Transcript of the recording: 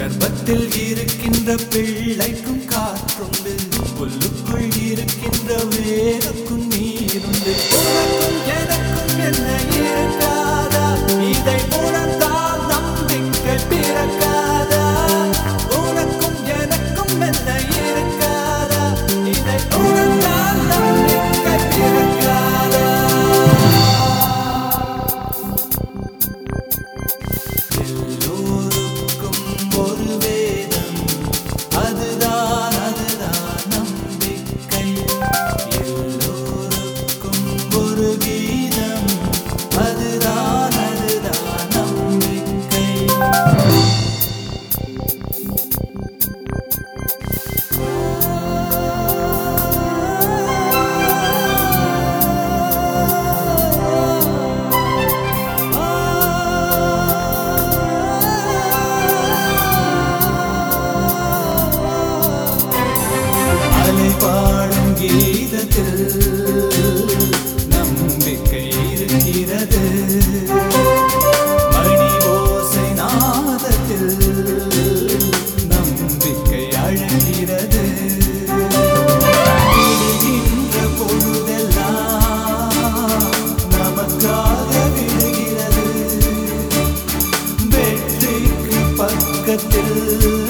கர்ப்பத்தில் இருக்கின்ற பிள்ளைக்கும் காற்றுண்டு புல்லுக்குள் இருக்கின்ற வேருக்கும் நீருண்டு உனக்கும் எனக்கும் என்ன இருக்காதா இதை உணர்ந்தால் நம்பிக்கை பிறக்காதா உனக்கும் எனக்கும் என்ன இருக்காதா இதை உணர்ந்தால் நம்பிக்கை பிறக்காதா எல்லோருக்கும் ஒரு வேதம் அதுதான் அதுதான் நம்பிக்கை எல்லோருக்கும் ஒரு கீதம் அதுதான் அதுதான் நம்பிக்கை அலை பாடும் கீதத்தில் நம்பிக்கை இருக்கிறது மணி ஓசை நாதத்தில் நம்பிக்கை அழகிறது விடுகின்ற பொழுதெல்லாம் நமக்காக விடுகிறது வெற்றிக்கு பக்கத்தில்